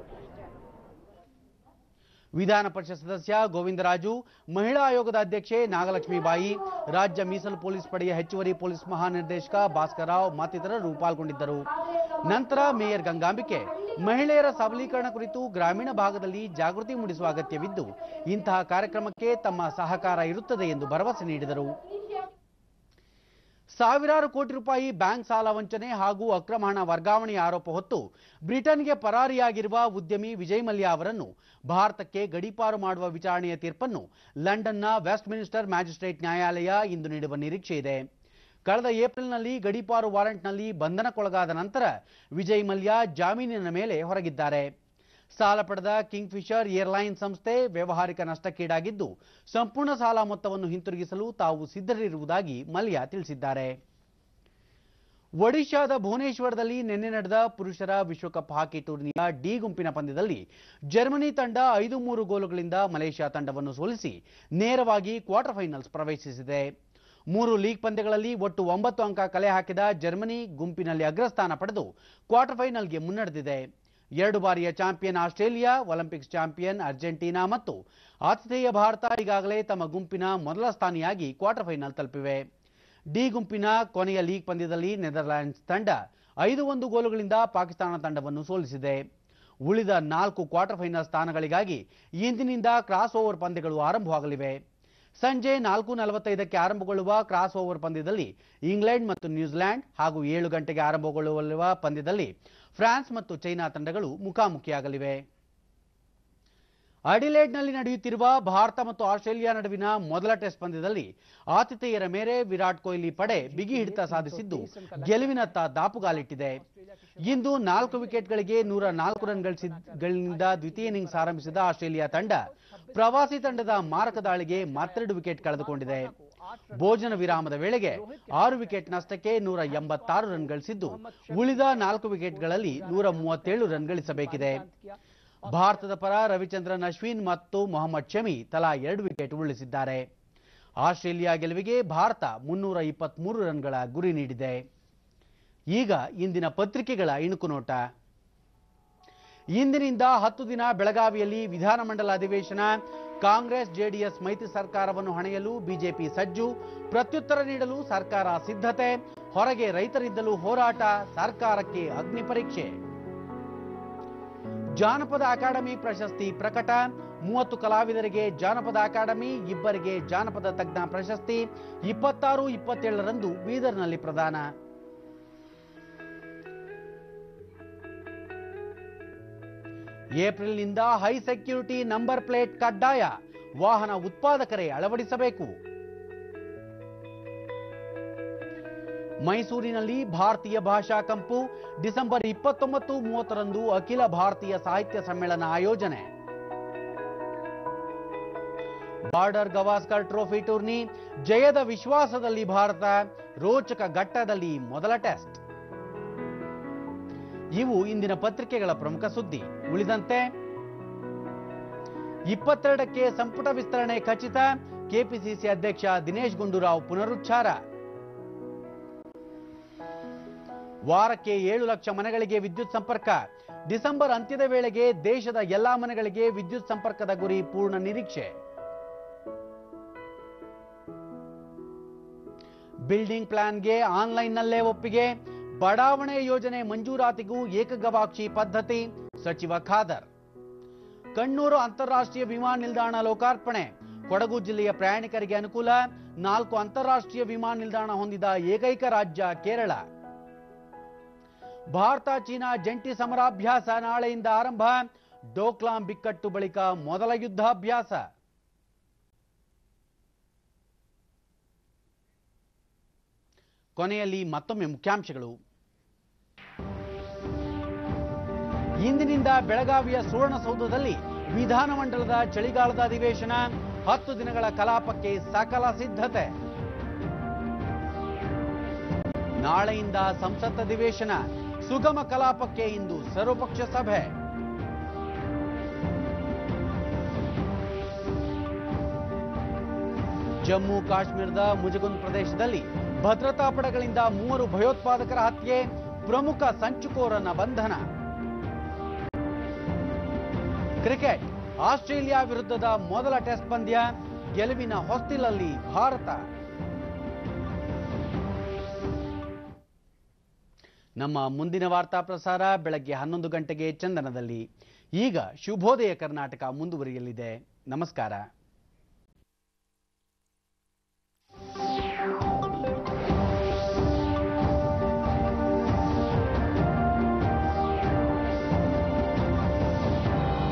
ವಿಧಾನ ಪರಿಷತ್ ಸದಸ್ಯ ಗೋವಿಂದರಾಜು ಮಹಿಳಾ ಆಯೋಗದ ಅಧ್ಯಕ್ಷೆ ನಾಗಲಕ್ಷ್ಮೀಬಾಯಿ ರಾಜ್ಯ ಮೀಸಲು ಪೊಲೀಸ್ ಪಡೆಯ ಹೆಚ್ಚುವರಿ ಪೊಲೀಸ್ ಮಹಾನಿರ್ದೇಶಕ ಭಾಸ್ಕರರಾವ್ ಮತ್ತಿತರರು ಪಾಲ್ಗೊಂಡಿದ್ದರು ನಂತರ ಮೇಯರ್ ಗಂಗಾಂಬಿಕೆ ಮಹಿಳೆಯರ ಸಬಲೀಕರಣ ಕುರಿತು ಗ್ರಾಮೀಣ ಭಾಗದಲ್ಲಿ ಜಾಗೃತಿ ಮೂಡಿಸುವ ಅಗತ್ಯವಿದ್ದು ಇಂತಹ ಕಾರ್ಯಕ್ರಮಕ್ಕೆ ತಮ್ಮ ಸಹಕಾರ ಇರುತ್ತದೆ ಎಂದು ಭರವಸೆ ನೀಡಿದರು ಸಾವಿರಾರು ಕೋಟಿ ರೂಪಾಯಿ ಬ್ಯಾಂಕ್ ಸಾಲ ವಂಚನೆ ಹಾಗೂ ಅಕ್ರಮ ಹಣ ವರ್ಗಾವಣೆ ಆರೋಪ ಹೊತ್ತು ಬ್ರಿಟನ್ಗೆ ಪರಾರಿಯಾಗಿರುವ ಉದ್ಯಮಿ ವಿಜಯ್ ಮಲ್ಯ ಅವರನ್ನು ಭಾರತಕ್ಕೆ ಗಡೀಪಾರು ಮಾಡುವ ವಿಚಾರಣೆಯ ತೀರ್ಪನ್ನು ಲಂಡನ್ನ ವೆಸ್ಟ್ ಮಿನಿಸ್ಟರ್ ಮ್ಯಾಜಿಸ್ಟ್ರೇಟ್ ನ್ಯಾಯಾಲಯ ಇಂದು ನೀಡುವ ನಿರೀಕ್ಷೆ ಇದೆ ಕಳೆದ ಏಪ್ರಿಲ್ನಲ್ಲಿ ಗಡೀಪಾರು ವಾರೆಂಟ್ನಲ್ಲಿ ಬಂಧನಕ್ಕೊಳಗಾದ ನಂತರ ವಿಜಯ್ ಮಲ್ಯ ಜಾಮೀನಿನ ಮೇಲೆ ಹೊರಗಿದ್ದಾರೆ ಸಾಲ ಪಡೆದ ಕಿಂಗ್ ಫಿಶರ್ ಏರ್ಲೈನ್ ಸಂಸ್ಥೆ ವ್ಯವಹಾರಿಕ ನಷ್ಟಕ್ಕೀಡಾಗಿದ್ದು ಸಂಪೂರ್ಣ ಸಾಲ ಮೊತ್ತವನ್ನು ಹಿಂತಿರುಗಿಸಲು ತಾವು ಸಿದ್ಧರಿರುವುದಾಗಿ ಮಲ್ಯ ತಿಳಿಸಿದ್ದಾರೆ ಒಡಿಶಾದ ಭುವನೇಶ್ವರದಲ್ಲಿ ನಿನ್ನೆ ನಡೆದ ಪುರುಷರ ವಿಶ್ವಕಪ್ ಹಾಕಿ ಟೂರ್ನಿಯ ಡಿ ಗುಂಪಿನ ಪಂದ್ಯದಲ್ಲಿ ಜರ್ಮನಿ ತಂಡ ಐದು ಮೂರು ಗೋಲುಗಳಿಂದ ಮಲೇಷ್ಯಾ ತಂಡವನ್ನು ಸೋಲಿಸಿ ನೇರವಾಗಿ ಕ್ವಾರ್ಟರ್ ಫೈನಲ್ಸ್ ಪ್ರವೇಶಿಸಿದೆ ಮೂರು ಲೀಗ್ ಪಂದ್ಯಗಳಲ್ಲಿ ಒಟ್ಟು ಒಂಬತ್ತು ಅಂಕ ಕಲೆ ಹಾಕಿದ ಜರ್ಮನಿ ಗುಂಪಿನಲ್ಲಿ ಅಗ್ರಸ್ಥಾನ ಪಡೆದು ಕ್ವಾರ್ಟರ್ ಫೈನಲ್ಗೆ ಮುನ್ನಡೆದಿದೆ ಎರಡು ಬಾರಿಯ champion Australia Olympics champion Argentina ಮತ್ತು ಆತಿಥೇಯ ಭಾರತ ಈಗಾಗಲೇ ತಮ್ಮ ಗುಂಪಿನ ಮೊದಲ ಸ್ಥಾನಿಯಾಗಿ ಕ್ವಾರ್ಟರ್ ಫೈನಲ್ ತಲುಪಿವೆ ಡಿ ಗುಂಪಿನ ಕೊನೆಯ ಲೀಗ್ ಪಂದ್ಯದಲ್ಲಿ ನೆದರ್ಲ್ಯಾಂಡ್ಸ್ ತಂಡ ಐದು ಒಂದು ಗೋಲುಗಳಿಂದ ಪಾಕಿಸ್ತಾನ ತಂಡವನ್ನು ಸೋಲಿಸಿದೆ ಉಳಿದ ನಾಲ್ಕು ಕ್ವಾರ್ಟರ್ ಫೈನಲ್ ಸ್ಥಾನಗಳಿಗಾಗಿ ಇಂದಿನಿಂದ ಕ್ರಾಸ್ ಓವರ್ ಪಂದ್ಯಗಳು ಆರಂಭವಾಗಲಿವೆ ಸಂಜೆ ನಾಲ್ಕು ನಲವತ್ತೈದಕ್ಕೆ ಆರಂಭಗೊಳ್ಳುವ ಕ್ರಾಸ್ ಓವರ್ ಪಂದ್ಯದಲ್ಲಿ ಇಂಗ್ಲೆಂಡ್ ಮತ್ತು ನ್ಯೂಜಿಲೆಂಡ್ ಹಾಗೂ ಏಳು ಗಂಟೆಗೆ ಆರಂಭಗೊಳ್ಳುವ ಪಂದ್ಯದಲ್ಲಿ ಫ್ರಾನ್ಸ್ ಮತ್ತು ಚೈನಾ ತಂಡಗಳು ಮುಖಾಮುಖಿಯಾಗಲಿವೆ ಅಡಿಲೇಡ್ನಲ್ಲಿ ನಡೆಯುತ್ತಿರುವ ಭಾರತ ಮತ್ತು ಆಸ್ಟ್ರೇಲಿಯಾ ನಡುವಿನ ಮೊದಲ ಟೆಸ್ಟ್ ಪಂದ್ಯದಲ್ಲಿ ಆತಿಥೇಯರ ಮೇರೆ ವಿರಾಟ್ ಕೊಹ್ಲಿ ಪಡೆ ಬಿಗಿ ಹಿಡಿತ ಸಾಧಿಸಿದ್ದು ಗೆಲುವಿನತ್ತ ದಾಪುಗಾಲಿಟ್ಟಿದೆ ಇಂದು ನಾಲ್ಕು ವಿಕೆಟ್ಗಳಿಗೆ ನೂರ ನಾಲ್ಕು ರನ್ ಗಳಿಸಿಗಳಿಂದ ದ್ವಿತೀಯ ಇನ್ನಿಂಗ್ಸ್ ಆರಂಭಿಸಿದ ಆಸ್ಟ್ರೇಲಿಯಾ ತಂಡ ಪ್ರವಾಸಿ ತಂಡದ ಮಾರಕ ದಾಳಿಗೆ ಮತ್ತೆರಡು ವಿಕೆಟ್ ಕಳೆದುಕೊಂಡಿದೆ ಭೋಜನ ವಿರಾಮದ ವೇಳೆಗೆ ಆರು ವಿಕೆಟ್ ನಷ್ಟಕ್ಕೆ ನೂರ ಎಂಬತ್ತಾರು ರನ್ ಗಳಿಸಿದ್ದು ಉಳಿದ ನಾಲ್ಕು ವಿಕೆಟ್ಗಳಲ್ಲಿ ನೂರ ಮೂವತ್ತೇಳು ರನ್ ಗಳಿಸಬೇಕಿದೆ ಭಾರತದ ಪರ ರವಿಚಂದ್ರನ್ ಅಶ್ವಿನ್ ಮತ್ತು ಮೊಹಮ್ಮದ್ ಶಮಿ ತಲಾ ಎರಡು ವಿಕೆಟ್ ಉರುಳಿಸಿದ್ದಾರೆ ಆಸ್ಟ್ರೇಲಿಯಾ ಗೆಲುವಿಗೆ ಭಾರತ ಮುನ್ನೂರ ಇಪ್ಪತ್ಮೂರು ರನ್ಗಳ ಗುರಿ ನೀಡಿದೆ ಈಗ ಇಂದಿನ ಪತ್ರಿಕೆಗಳ ಇಣುಕು ನೋಟ ಇಂದಿನಿಂದ ಹತ್ತು ದಿನ ಬೆಳಗಾವಿಯಲ್ಲಿ ವಿಧಾನಮಂಡಲ ಅಧಿವೇಶನ ಕಾಂಗ್ರೆಸ್ ಜೆಡಿಎಸ್ ಮೈತ್ರಿ ಸರ್ಕಾರವನ್ನು ಹಣೆಯಲು ಬಿಜೆಪಿ ಸಜ್ಜು ಪ್ರತ್ಯುತ್ತರ ನೀಡಲು ಸರ್ಕಾರ ಸಿದ್ಧತೆ ಹೊರಗೆ ರೈತರಿದ್ದಲು ಹೋರಾಟ ಸರ್ಕಾರಕ್ಕೆ ಅಗ್ನಿ ಪರೀಕ್ಷೆ ಜಾನಪದ ಅಕಾಡೆಮಿ ಪ್ರಶಸ್ತಿ ಪ್ರಕಟ ಮೂವತ್ತು ಕಲಾವಿದರಿಗೆ ಜಾನಪದ ಅಕಾಡೆಮಿ ಇಬ್ಬರಿಗೆ ಜಾನಪದ ತಜ್ಞ ಪ್ರಶಸ್ತಿ ಇಪ್ಪತ್ತಾರು ಇಪ್ಪತ್ತೇಳರಂದು ಬೀದರ್ನಲ್ಲಿ ಪ್ರದಾನ ಏಪ್ರಿಲ್ನಿಂದ ಹೈ ಸೆಕ್ಯೂರಿಟಿ ನಂಬರ್ ಪ್ಲೇಟ್ ಕಡ್ಡಾಯ ವಾಹನ ಉತ್ಪಾದಕರೇ ಅಳವಡಿಸಬೇಕು ಮೈಸೂರಿನಲ್ಲಿ ಭಾರತೀಯ ಭಾಷಾ ಕಂಪು ಡಿಸೆಂಬರ್ ಇಪ್ಪತ್ತೊಂಬತ್ತು ಮೂವತ್ತರಂದು ಅಖಿಲ ಭಾರತೀಯ ಸಾಹಿತ್ಯ ಸಮ್ಮೇಳನ ಆಯೋಜನೆ ಬಾರ್ಡರ್ ಗವಾಸ್ಕರ್ ಟ್ರೋಫಿ ಟೂರ್ನಿ ಜಯದ ವಿಶ್ವಾಸದಲ್ಲಿ ಭಾರತ ರೋಚಕ ಘಟ್ಟದಲ್ಲಿ ಮೊದಲ ಟೆಸ್ಟ್ ಇವು ಇಂದಿನ ಪತ್ರಿಕೆಗಳ ಪ್ರಮುಖ ಸುದ್ದಿ ಉಳಿದಂತೆ ಇಪ್ಪತ್ತೆರಡಕ್ಕೆ ಸಂಪುಟ ವಿಸ್ತರಣೆ ಖಚಿತ ಕೆಪಿಸಿಸಿ ಅಧ್ಯಕ್ಷ ದಿನೇಶ್ ಗುಂಡೂರಾವ್ ಪುನರುಚ್ಚಾರ ವಾರಕ್ಕೆ ಏಳು ಲಕ್ಷ ಮನೆಗಳಿಗೆ ವಿದ್ಯುತ್ ಸಂಪರ್ಕ ಡಿಸೆಂಬರ್ ಅಂತ್ಯದ ವೇಳೆಗೆ ದೇಶದ ಎಲ್ಲಾ ಮನೆಗಳಿಗೆ ವಿದ್ಯುತ್ ಸಂಪರ್ಕದ ಗುರಿ ಪೂರ್ಣ ನಿರೀಕ್ಷೆ ಬಿಲ್ಡಿಂಗ್ ಪ್ಲಾನ್ಗೆ ಆನ್ಲೈನ್ನಲ್ಲೇ ಒಪ್ಪಿಗೆ ಬಡಾವಣೆ ಯೋಜನೆ ಮಂಜೂರಾತಿಗೂ ಏಕಗವಾಕ್ಷಿ ಪದ್ಧತಿ ಸಚಿವ ಖಾದರ್ ಕಣ್ಣೂರು ಅಂತಾರಾಷ್ಟ್ರೀಯ ವಿಮಾನ ನಿಲ್ದಾಣ ಲೋಕಾರ್ಪಣೆ ಕೊಡಗು ಜಿಲ್ಲೆಯ ಪ್ರಯಾಣಿಕರಿಗೆ ಅನುಕೂಲ ನಾಲ್ಕು ಅಂತಾರಾಷ್ಟ್ರೀಯ ವಿಮಾನ ನಿಲ್ದಾಣ ಹೊಂದಿದ ಏಕೈಕ ರಾಜ್ಯ ಕೇರಳ ಭಾರತ ಚೀನಾ ಜಂಟಿ ಸಮರಾಭ್ಯಾಸ ನಾಳೆಯಿಂದ ಆರಂಭ ಡೋಕ್ಲಾಂ ಬಿಕ್ಕಟ್ಟು ಬಳಿಕ ಮೊದಲ ಯುದ್ಧಾಭ್ಯಾಸ ಕೊನೆಯಲ್ಲಿ ಮತ್ತೊಮ್ಮೆ ಮುಖ್ಯಾಂಶಗಳು ಇಂದಿನಿಂದ ಬೆಳಗಾವಿಯ ಸುವರ್ಣಸೌಧದಲ್ಲಿ ವಿಧಾನಮಂಡಲದ ಚಳಿಗಾಲದ ಅಧಿವೇಶನ ಹತ್ತು ದಿನಗಳ ಕಲಾಪಕ್ಕೆ ಸಕಲ ಸಿದ್ಧತೆ ನಾಳೆಯಿಂದ ಸಂಸತ್ ಅಧಿವೇಶನ ಸುಗಮ ಕಲಾಪಕ್ಕೆ ಇಂದು ಸರ್ವಪಕ್ಷ ಸಭೆ ಜಮ್ಮು ಕಾಶ್ಮೀರದ ಮುಜಗುಂದ್ ಪ್ರದೇಶದಲ್ಲಿ ಭದ್ರತಾ ಪಡೆಗಳಿಂದ ಮೂವರು ಭಯೋತ್ಪಾದಕರ ಹತ್ಯೆ ಪ್ರಮುಖ ಸಂಚುಕೋರನ ಬಂಧನ ಕ್ರಿಕೆಟ್ ಆಸ್ಟ್ರೇಲಿಯಾ ವಿರುದ್ಧದ ಮೊದಲ ಟೆಸ್ಟ್ ಪಂದ್ಯ ಗೆಲುವಿನ ಹೊಸ್ತಿಲಲ್ಲಿ ಭಾರತ ನಮ್ಮ ಮುಂದಿನ ವಾರ್ತಾ ಪ್ರಸಾರ ಬೆಳಗ್ಗೆ ಹನ್ನೊಂದು ಗಂಟೆಗೆ ಚಂದನದಲ್ಲಿ ಈಗ ಶುಭೋದಯ ಕರ್ನಾಟಕ ಮುಂದುವರಿಯಲಿದೆ ನಮಸ್ಕಾರ